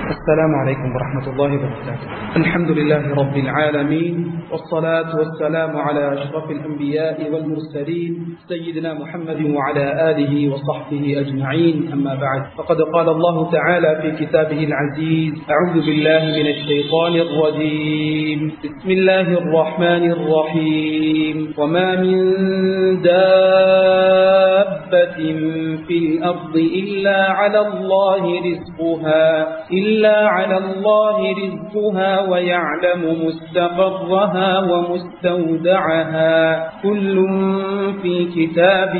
السلام عليكم ورحمة الله وبركاته الحمد لله رب العالمين والصلاة والسلام على أشرف الأنبياء والمرسلين سيدنا محمد وعلى آله وصحبه أجمعين أما بعد فقد قال الله تعالى في كتابه العزيز أعوذ بالله من الشيطان الرجيم بسم الله الرحمن الرحيم وما من دابة في الأرض إلا على الله رزقها إلا على الله رزقها ويعلم مستقرها ومستودعها كل في كتاب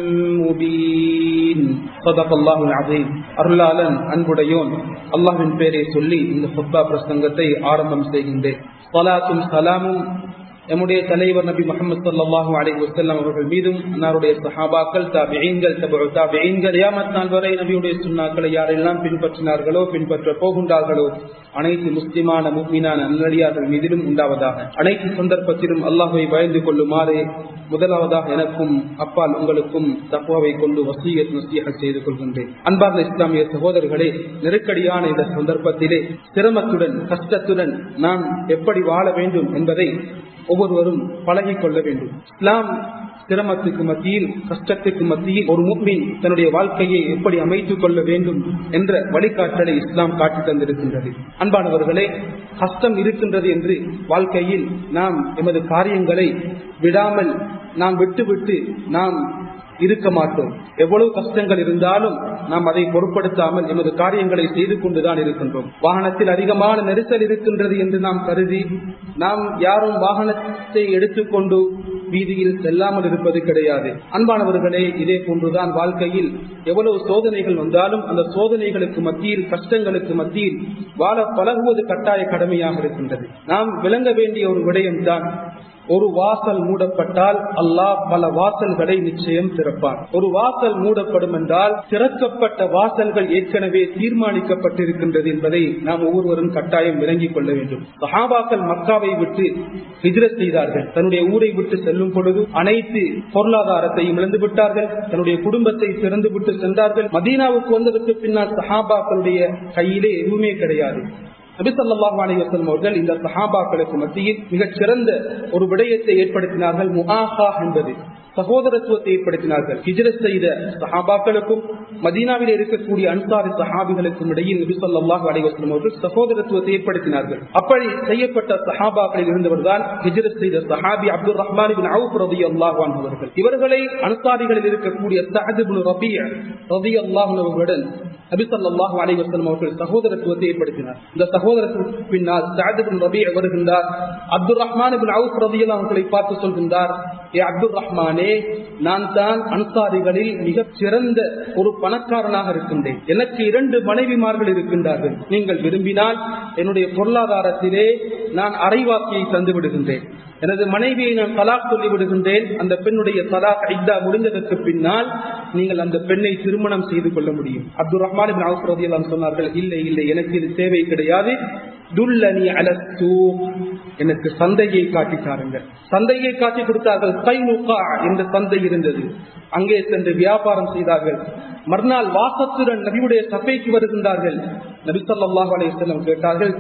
مبين صدق الله العظيم அருளாளன் அன்புடையோன் அல்லாஹின் பேரை சொல்லி இந்த ஹுப்பா பிரசங்கத்தை ஆரம்பம் செய்கின்றேன் சலாத்தும் சலாமும் நம்முடைய தலைவர் நபி முகமது சல்லாஹூ அலி வசல்லாம் அவர்கள் மீதும் அன்னாருடைய சஹாபாக்கள் தாபியங்கள் தாபியங்கள் யாமத் நாள் வரை நபியுடைய சுண்ணாக்களை யாரெல்லாம் பின்பற்றினார்களோ பின்பற்ற போகின்றார்களோ அனைத்து முஸ்லிமான முக்மீனான நல்லடியார்கள் மீதிலும் உண்டாவதாக அனைத்து சந்தர்ப்பத்திலும் அல்லாஹை பயந்து கொள்ளுமாறு முதலாவதாக எனக்கும் அப்பால் உங்களுக்கும் தப்புவை கொண்டு வசியத் நசியாக செய்து கொள்கின்றேன் அன்பார்ந்த இஸ்லாமிய சகோதரர்களே நெருக்கடியான இந்த சந்தர்ப்பத்திலே சிரமத்துடன் கஷ்டத்துடன் நாம் எப்படி வாழ வேண்டும் என்பதை ஒவ்வொருவரும் பழகிக் கொள்ள வேண்டும் இஸ்லாம் சிரமத்துக்கு மத்தியில் கஷ்டத்துக்கு மத்தியில் ஒரு முக்மின் தன்னுடைய வாழ்க்கையை எப்படி அமைத்துக் கொள்ள வேண்டும் என்ற வழிகாட்டலை இஸ்லாம் காட்டி தந்திருக்கின்றது அன்பானவர்களே கஷ்டம் இருக்கின்றது என்று வாழ்க்கையில் நாம் எமது காரியங்களை விடாமல் நாம் விட்டுவிட்டு நாம் இருக்க மாட்டோம் எவ்வளவு கஷ்டங்கள் இருந்தாலும் நாம் அதை பொருட்படுத்தாமல் எமது காரியங்களை செய்து கொண்டுதான் இருக்கின்றோம் வாகனத்தில் அதிகமான நெரிசல் இருக்கின்றது என்று நாம் கருதி நாம் யாரும் வாகனத்தை எடுத்துக்கொண்டு வீதியில் செல்லாமல் இருப்பது கிடையாது அன்பானவர்களே இதே போன்றுதான் வாழ்க்கையில் எவ்வளவு சோதனைகள் வந்தாலும் அந்த சோதனைகளுக்கு மத்தியில் கஷ்டங்களுக்கு மத்தியில் வாழ பழகுவது கட்டாய கடமையாக இருக்கின்றது நாம் விளங்க வேண்டிய ஒரு விடயம்தான் ஒரு வாசல் மூடப்பட்டால் அல்லாஹ் பல வாசல்களை நிச்சயம் திறப்பான் ஒரு வாசல் மூடப்படும் என்றால் திறக்கப்பட்ட வாசல்கள் ஏற்கனவே தீர்மானிக்கப்பட்டிருக்கின்றது என்பதை நாம் ஒவ்வொருவரும் கட்டாயம் விளங்கிக் கொள்ள வேண்டும் சஹாபாக்கள் மக்காவை விட்டு ஹிஜ்ரத் செய்தார்கள் தன்னுடைய ஊரை விட்டு செல்லும் பொழுது அனைத்து பொருளாதாரத்தையும் இழந்து விட்டார்கள் தன்னுடைய குடும்பத்தை திறந்து விட்டு சென்றார்கள் மதீனாவுக்கு வந்ததற்கு பின்னால் சஹாபாக்களுடைய கையிலே எதுவுமே கிடையாது நபிசல்லாஹு அலைவசம் அவர்கள் இந்த சஹாபாக்களுக்கு மத்தியில் மிகச் சிறந்த ஒரு விடயத்தை ஏற்படுத்தினார்கள் முஹாஹா என்பது சகோதரத்துவத்தை ஏற்படுத்தினார்கள் ஹிஜரத் செய்த சஹாபாக்களுக்கும் மதீனாவில் இருக்கக்கூடிய அன்சாரி சஹாபிகளுக்கும் இடையில் நபி சொல்லாஹு அலைவசம் அவர்கள் சகோதரத்துவத்தை ஏற்படுத்தினார்கள் அப்படி செய்யப்பட்ட சஹாபாக்களில் இருந்தவர் தான் ஹிஜரத் செய்த சஹாபி அப்துல் ரஹ்மான் அவுப் ரதி அல்லாஹான் அவர்கள் இவர்களை அன்சாரிகளில் இருக்கக்கூடிய சஹதுபுல் ரபி ரதி அல்லாஹன் அவர்களுடன் நபிசல்லாஹு அலைவசம் அவர்கள் சகோதரத்துவத்தை ஏற்படுத்தினார் இந்த சகோதரத்துக்கு பின்னால் சாதிபின் ரபி வருகின்றார் அப்துல் ரஹ்மான் அவுப் ரதியல் அவர்களை பார்த்து சொல்கின்றார் ஏ அப்துல் ரஹ்மானே நான் தான் அன்சாரிகளில் மிக சிறந்த ஒரு பணக்காரனாக இருக்கின்றேன் எனக்கு இரண்டு மனைவிமார்கள் இருக்கின்றார்கள் நீங்கள் விரும்பினால் என்னுடைய பொருளாதாரத்திலே நான் அரைவாக்கியை தந்து விடுகின்றேன் எனது மனைவியை நான் தலாக் சொல்லி விடுகின்றேன் அந்த பெண்ணுடைய தலாக் ஐதா முடிந்ததற்கு பின்னால் நீங்கள் அந்த பெண்ணை திருமணம் செய்து கொள்ள முடியும் அப்துல் ரஹ்மான் அவுஸ்ரதியெல்லாம் சொன்னார்கள் இல்லை இல்லை எனக்கு இது தேவை கிடையாது துல்லனி அலஸ்தூ எனக்கு சந்தையை காட்டி தாருங்கள் சந்தையை காட்டி கொடுத்தார்கள் கைமுகா என்ற சந்தை இருந்தது அங்கே சென்று வியாபாரம் செய்தார்கள் மறுநாள் வாசத்துடன் நபியுடைய சபைக்கு வருகின்றார்கள் நபி சொல்லாஹு அலையம் கேட்டார்கள்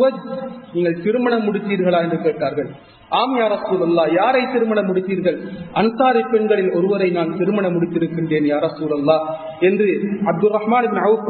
நீங்கள் திருமணம் முடித்தீர்களா என்று கேட்டார்கள் ஆம் யார் சூழல்லா யாரை திருமணம் முடித்தீர்கள் அன்சாரி பெண்களில் ஒருவரை நான் திருமணம் முடித்திருக்கின்றேன் யார சூழல்லா என்று அப்துல் ரஹ்மான்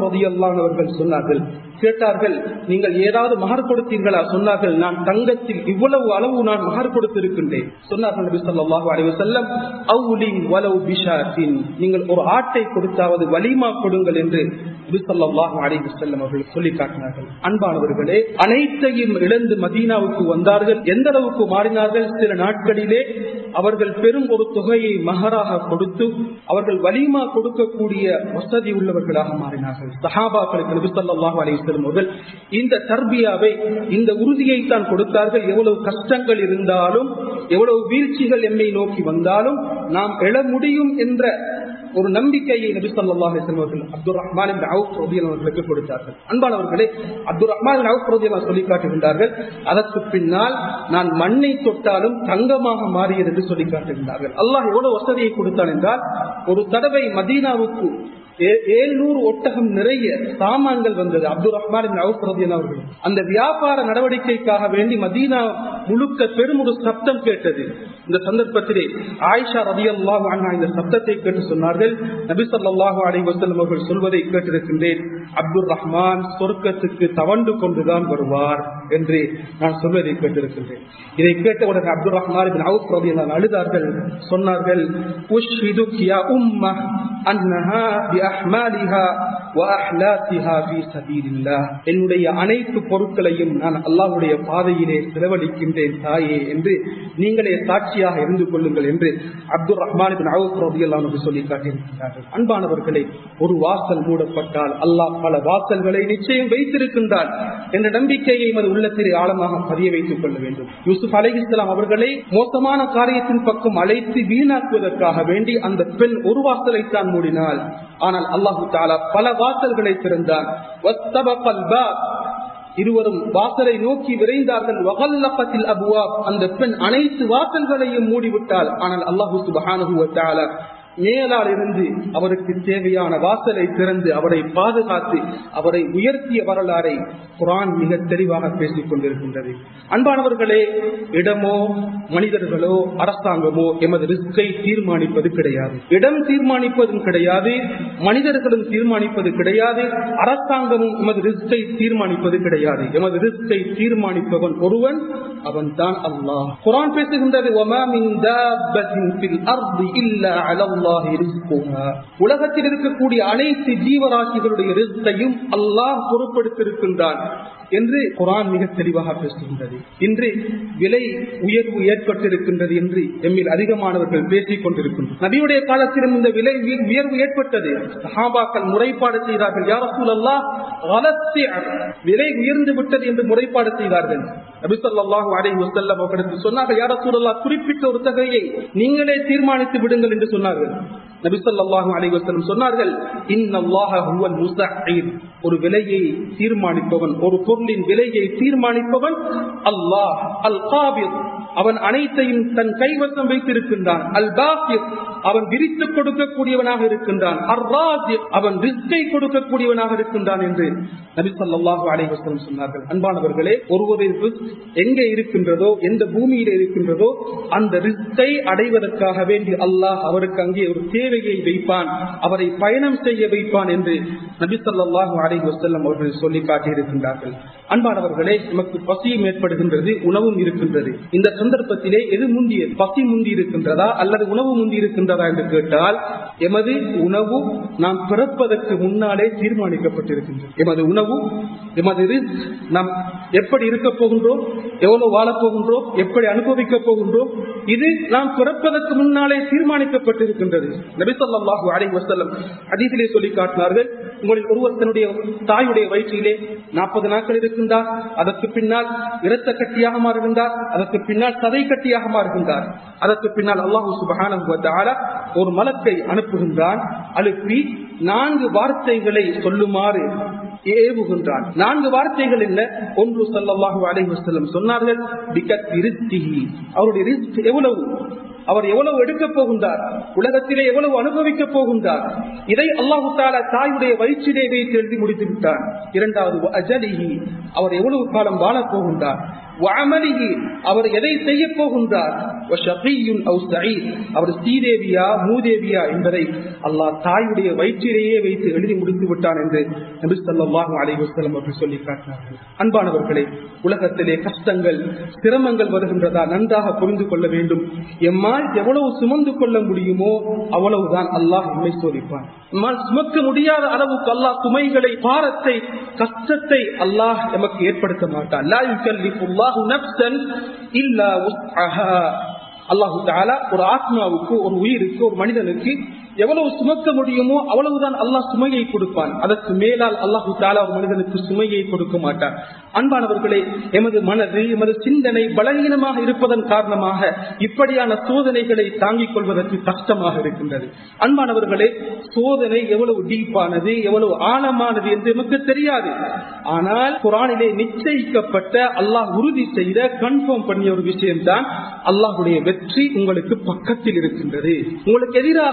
அவர்கள் சொன்னார்கள் கேட்டார்கள் நீங்கள் ஏதாவது மகர் கொடுத்தீர்களா சொன்னார்கள் நான் தங்கத்தில் இவ்வளவு அளவு நான் மகர் கொடுத்திருக்கின்றேன் சொன்னார்கள் நபி சொல்லாஹு அலைவசல்லம் அவுலின் வலவு பிஷாத்தின் நீங்கள் ஒரு ஆட்டை கொடுத்தாவது வலிமா கொடுங்கள் என்று நபி சொல்லாஹு அலைவசல்லம் அவர்கள் சொல்லி காட்டினார்கள் அன்பானவர்களே அனைத்தையும் இழந்து மதீனாவுக்கு வந்தார்கள் எந்த அளவுக்கு மாறினார்கள் சில நாட்களிலே அவர்கள் பெரும் ஒரு தொகையை மகராக கொடுத்து அவர்கள் வலிமா கொடுக்கக்கூடிய வசதி உள்ளவர்களாக மாறினார்கள் சஹாபாக்களுக்கு நபி சொல்லாஹு அலைவசல்லம் அவர்கள் இந்த தர்பியாவை இந்த உறுதியை தான் கொடுத்தார்கள் எவ்வளவு கஷ்டங்கள் இருந்தாலும் எவ்வளவு வீழ்ச்சிகள் எம்மை நோக்கி வந்தாலும் நாம் எழ முடியும் என்ற ஒரு நம்பிக்கையை நபி சொல்லா அவர்கள் அப்துல் ரஹ்மான் அவர்களுக்கு கொடுத்தார்கள் அன்பானவர்களே அப்துல் ரஹ்மான் அவுப் சொல்லி காட்டுகின்றார்கள் அதற்கு பின்னால் நான் மண்ணை தொட்டாலும் தங்கமாக மாறியது என்று சொல்லி காட்டுகின்றார்கள் அல்லாஹ் எவ்வளவு வசதியை கொடுத்தான் என்றால் ஒரு தடவை மதீனாவுக்கு ஏழ்நூறு ஒட்டகம் நிறைய சாமான்கள் வந்தது அப்துல் ரஹ்மான் அவசரதியன் அவர்கள் அந்த வியாபார நடவடிக்கைக்காக வேண்டி மதீனா முழுக்க பெரும் ஒரு சப்தம் கேட்டது இந்த சந்தர்ப்பத்திலே ஆயிஷா ரதி அல்லாஹ் இந்த சப்தத்தை கேட்டு சொன்னார்கள் நபி சொல்லாஹு அலி வசல்லம் அவர்கள் சொல்வதை கேட்டிருக்கின்றேன் அப்துல் ரஹ்மான் சொர்க்கத்துக்கு தவண்டு கொண்டுதான் வருவார் என்று நான் சொல்வதை கேட்டிருக்கின்றேன் இதை கேட்டவுடன் அப்துல் ரஹ்மான் அவுப் ரதி அழுதார்கள் சொன்னார்கள் என்னுடைய அனைத்து பொருட்களையும் நான் அல்லாவுடைய பாதையிலே செலவழிக்கின்றேன் தாயே என்று நீங்களே சாட்சியாக இருந்து கொள்ளுங்கள் என்று அப்துல் ரஹ்மான் சொல்லி காட்டியிருக்கிறார்கள் அன்பானவர்களை ஒரு வாசல் மூடப்பட்டால் அல்லாஹ் பல வாசல்களை நிச்சயம் வைத்திருக்கின்றான் என்ற நம்பிக்கையை எமது உள்ளத்திலே ஆழமாக பதிய வைத்துக் கொள்ள வேண்டும் யூசுப் அலை இஸ்லாம் அவர்களை மோசமான காரியத்தின் பக்கம் அழைத்து வீணாக்குவதற்காக வேண்டி அந்த பெண் ஒரு வாசலை தான் மூடினாள் ஆனால் அல்லாஹு தாலா பல வாசல்களை திறந்தான் இருவரும் வாசலை நோக்கி விரைந்தார்கள் வகல்லப்பத்தில் அபுவா அந்த பெண் அனைத்து வாசல்களையும் மூடிவிட்டாள் ஆனால் அல்லாஹு சுபஹானு மேலால் இருந்து அவருக்கு தேவையான வாசலை திறந்து அவரை பாதுகாத்து அவரை உயர்த்திய வரலாறை குரான் மிக தெளிவாக பேசிக் கொண்டிருக்கின்றது அன்பானவர்களே இடமோ மனிதர்களோ அரசாங்கமோ எமது ரிஸ்கை தீர்மானிப்பது கிடையாது இடம் தீர்மானிப்பதும் கிடையாது மனிதர்களும் தீர்மானிப்பது கிடையாது அரசாங்கமும் எமது ரிஸ்கை தீர்மானிப்பது கிடையாது எமது ரிஸ்கை தீர்மானிப்பவன் ஒருவன் அவன் தான் அல்லாஹ் குரான் பேசுகின்றது உலகத்தில் இருக்கக்கூடிய அனைத்து ஜீவராசிகளுடைய ரிஸ்கையும் அல்லாஹ் பொறுப்படுத்திருக்கின்றான் என்று குரான் மிக தெளிவாக பேசுகின்றது இன்று விலை உயர்வு ஏற்பட்டிருக்கின்றது என்று எம்மில் அதிகமானவர்கள் பேசிக் கொண்டிருக்கின்றனர் நபியுடைய காலத்திலும் இந்த விலை உயர்வு ஏற்பட்டது சஹாபாக்கள் முறைப்பாடு செய்தார்கள் யார சூழல்லா விலை உயர்ந்து விட்டது என்று முறைப்பாடு செய்தார்கள் நபிசல்லாஹு அலை வசல்லம் அவர்களுக்கு சொன்னார்கள் யார சூழல்லா குறிப்பிட்ட ஒரு தொகையை நீங்களே தீர்மானித்து விடுங்கள் என்று சொன்னார்கள் நபிசல்லாஹு அலை வசல்லம் சொன்னார்கள் ஒரு விலையை தீர்மானிப்பவன் ஒரு பொருளின் விலையை தீர்மானிப்பவன் அல்லாஹ் அல் காபிர் அவன் அனைத்தையும் தன் கைவசம் வைத்திருக்கின்றான் அல் பாசிர் அவன் விரித்து கொடுக்கக்கூடியவனாக இருக்கின்றான் அவன் ரிஸ்கை கொடுக்கக்கூடியவனாக இருக்கின்றான் என்று நபி சொல்லாஹு அலைவசம் சொன்னார்கள் அன்பானவர்களே ஒருவரின் ரிஸ்க் எங்கே இருக்கின்றதோ எந்த பூமியில இருக்கின்றதோ அந்த ரிஸ்கை அடைவதற்காக வேண்டி அல்லாஹ் அவருக்கு அங்கே ஒரு தேவையை வைப்பான் அவரை பயணம் செய்ய வைப்பான் என்று நபி சொல்லாஹு அலைவசல்லம் அவர்கள் சொல்லி காட்டியிருக்கின்றார்கள் அன்பானவர்களே நமக்கு பசியும் ஏற்படுகின்றது உணவும் இருக்கின்றது இந்த சந்தர்ப்பத்திலே எது முந்திய பசி முந்தி இருக்கின்றதா அல்லது உணவு முந்தி இருக்கின்றதா என்று கேட்டால் எமது உணவு நாம் பிறப்பதற்கு முன்னாலே தீர்மானிக்கப்பட்டிருக்கின்றது எமது உணவு எமது ரிஸ்க் நாம் எப்படி இருக்க போகின்றோம் எவ்வளவு வாழப் போகின்றோம் எப்படி அனுபவிக்க போகின்றோம் இது நாம் பிறப்பதற்கு முன்னாலே தீர்மானிக்கப்பட்டிருக்கின்றது நபிசல்லாஹு அலை வசல்லம் அதிசிலே சொல்லி காட்டினார்கள் உங்களில் ஒருவர் தன்னுடைய தாயுடைய வயிற்றிலே நாற்பது நாட்கள் இருக்கின்றார் அதற்கு பின்னால் இரத்த கட்டியாக மாறுகின்றார் அதற்கு பின்னால் சதை கட்டியாக மாறுகின்றார் அதற்கு பின்னால் அல்லாஹு சுபகான ஒரு மலத்தை அனுப்புகின்றான் அனுப்பி நான்கு வார்த்தைகளை சொல்லுமாறு ஏவுகின்றான் நான்கு வார்த்தைகள் என்ன ஒன்று சல்லாஹு அலைவசல்லம் சொன்னார்கள் அவருடைய ரிஸ்க் எவ்வளவு அவர் எவ்வளவு எடுக்க போகின்றார் உலகத்திலே எவ்வளவு அனுபவிக்க போகின்றார் இதை அல்லாஹு தாலா தாயுடைய வயிற்றிலே வைத்து எழுதி முடித்து விட்டார் இரண்டாவது அஜலிஹி அவர் எவ்வளவு காலம் வாழப் போகின்றார் அவர் எதை செய்ய போகின்றார் அவர் ஸ்ரீதேவியா மூதேவியா என்பதை அல்லாஹ் தாயுடைய வயிற்றிலேயே வைத்து எழுதி முடித்து விட்டான் என்று நபி சொல்லாஹும் அலைவசலம் அவர்கள் சொல்லி காட்டினார்கள் அன்பானவர்களே உலகத்திலே கஷ்டங்கள் சிரமங்கள் வருகின்றதா நன்றாக புரிந்து கொள்ள வேண்டும் எம்மால் எவ்வளவு சுமந்து கொள்ள முடியுமோ அவ்வளவுதான் அல்லாஹ் நம்மை சோதிப்பான் நம்மால் சுமக்க முடியாத அளவுக்கு அல்லாஹ் சுமைகளை பாரத்தை கஷ்டத்தை அல்லாஹ் நமக்கு ஏற்படுத்த மாட்டான் அல்லாஹு தாலா ஒரு ஆத்மாவுக்கு ஒரு உயிருக்கு ஒரு மனிதனுக்கு எவ்வளவு சுமக்க முடியுமோ அவ்வளவுதான் அல்லாஹ் சுமையை கொடுப்பான் அதற்கு மேலால் அல்லாஹு தாலா ஒரு மனிதனுக்கு சுமையை கொடுக்க மாட்டான் அன்பானவர்களே எமது மனது எமது சிந்தனை பலகீனமாக இருப்பதன் காரணமாக இப்படியான சோதனைகளை தாங்கிக் கொள்வதற்கு கஷ்டமாக இருக்கின்றது அன்பானவர்களே சோதனை எவ்வளவு டீப்பானது எவ்வளவு ஆழமானது என்று எமக்கு தெரியாது ஆனால் குரானிலே நிச்சயிக்கப்பட்ட அல்லாஹ் உறுதி செய்த கன்ஃபார்ம் பண்ணிய ஒரு விஷயம்தான் அல்லாஹுடைய வெற்றி உங்களுக்கு பக்கத்தில் இருக்கின்றது உங்களுக்கு எதிராக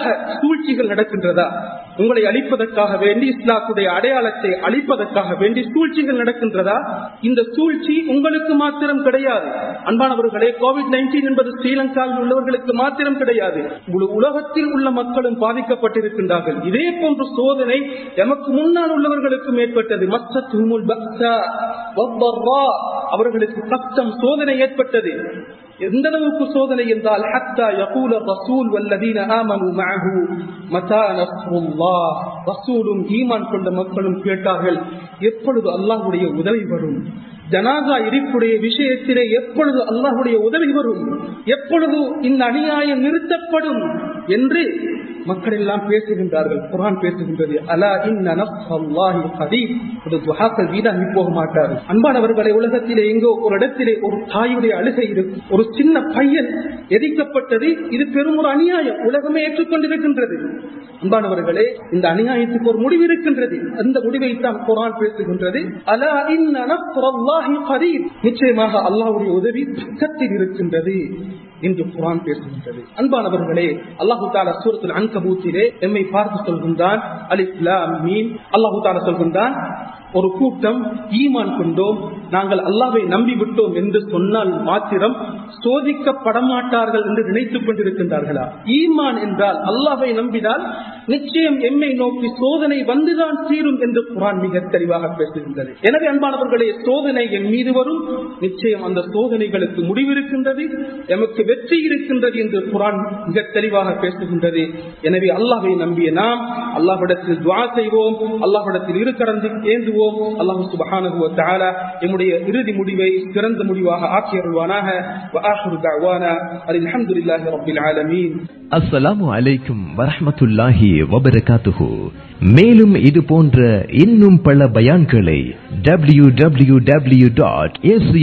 சூழ்ச்சிகள் நடக்கின்றதா உங்களை அழிப்பதற்காக வேண்டி இஸ்லாத்துடைய அடையாளத்தை அழிப்பதற்காக வேண்டி சூழ்ச்சிகள் நடக்கின்றதா இந்த சூழ்ச்சி உங்களுக்கு மாத்திரம் கிடையாது அன்பானவர்களே கோவிட் நைன்டீன் என்பது ஸ்ரீலங்காவில் உள்ளவர்களுக்கு மாத்திரம் கிடையாது முழு உலகத்தில் உள்ள மக்களும் பாதிக்கப்பட்டிருக்கின்றார்கள் இதே போன்ற சோதனை எமக்கு முன்னால் உள்ளவர்களுக்கும் ஏற்பட்டது மஸ்தத்துமுல் பக்ஸா வத்தர்ரா. அவர்களுக்கு கஷ்டம் சோதனை ஏற்பட்டது எந்த அளவுக்கு சோதனை என்றால் ஹத்தா யகூல ரசூல் வல்லதீன ஆமனு மஅஹு மதா நஸ்ருல்லாஹ் ரசூலும் ஈமான் கொண்ட மக்களும் கேட்டார்கள் எப்பொழுது அல்லாஹ்வுடைய உதவி வரும் ஜனாதா இருப்புடைய விஷயத்திலே எப்பொழுது அல்லாஹ்வுடைய உதவி வரும் எப்பொழுது இந்த அநியாயம் நிறுத்தப்படும் என்று மக்கள் எல்லாம் பேசுகின்றார்கள் குரான் பேசுகின்றது அலா இன்ன நஃப்ஸல்லாஹி கதீர் இது துஹாக்கள் வீணாகி போக மாட்டார்கள் அன்பானவர்களை உலகத்திலே எங்கோ ஒரு இடத்திலே ஒரு தாயுடைய அழுகை இருக்கும் ஒரு சின்ன பையன் எரிக்கப்பட்டது இது பெரும் ஒரு அநியாயம் உலகமே ஏற்றுக்கொண்டிருக்கின்றது அன்பானவர்களே இந்த அநியாயத்துக்கு ஒரு முடிவு இருக்கின்றது அந்த முடிவை தான் குரான் பேசுகின்றது அலா இன்ன நஃப்ஸல்லாஹி கதீர் நிச்சயமாக அல்லாஹ்வுடைய உதவி பக்கத்தில் இருக்கின்றது என்று குரான் பேசுகின்றது அன்பானவர்களே அல்லாஹு தாலா சூரத்தில் அன்கபூத்திலே எம்மை பார்த்து சொல்கின்றான் அலிஸ்லாம் மீன் அல்லாஹு தாலா சொல்கின்றான் ஒரு கூட்டம் ஈமான் கொண்டோம் நாங்கள் அல்லாவை நம்பி விட்டோம் என்று சொன்னால் மாத்திரம் சோதிக்கப்பட மாட்டார்கள் என்று நினைத்துக் கொண்டிருக்கின்றார்களா ஈமான் என்றால் அல்லாவை நம்பினால் நிச்சயம் எம்மை நோக்கி சோதனை வந்துதான் தீரும் என்று குரான் மிக தெளிவாக பேசுகின்றது எனவே அன்பானவர்களே சோதனை என் மீது வரும் நிச்சயம் அந்த சோதனைகளுக்கு முடிவிருக்கின்றது எமக்கு வெற்றி இருக்கின்றது என்று குரான் மிக தெளிவாக பேசுகின்றது எனவே அல்லாஹை நம்பிய நாம் அல்லாஹ்விடத்தில் துவா செய்வோம் அல்லாஹ்விடத்தில் இரு கடந்து ஏந்துவோம் அல்லாஹு சுபஹானஹு வ தஆலா எம்முடைய இறுதி முடிவை சிறந்த முடிவாக ஆக்கி அருள்வானாக வ ஆஹிரு தஅவானா அல்ஹம்துலில்லாஹி ரப்பில் ஆலமீன் அஸ்ஸலாமு அலைக்கும் வரஹ்மத்துல்லாஹி வபரகாத்துஹு மேலும் இது போன்ற இன்னும் பல பயான்களை W W W dot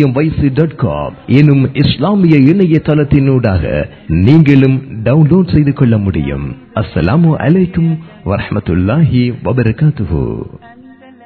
dot com எனும் இஸ்லாமிய இணையதளத்தினூடாக நீங்களும் டவுன்லோட் செய்து கொள்ள முடியும் அஸ்ஸலாமு அலைக்கும் வரஹ்மத்துல்லாஹி வபரகாத்துஹு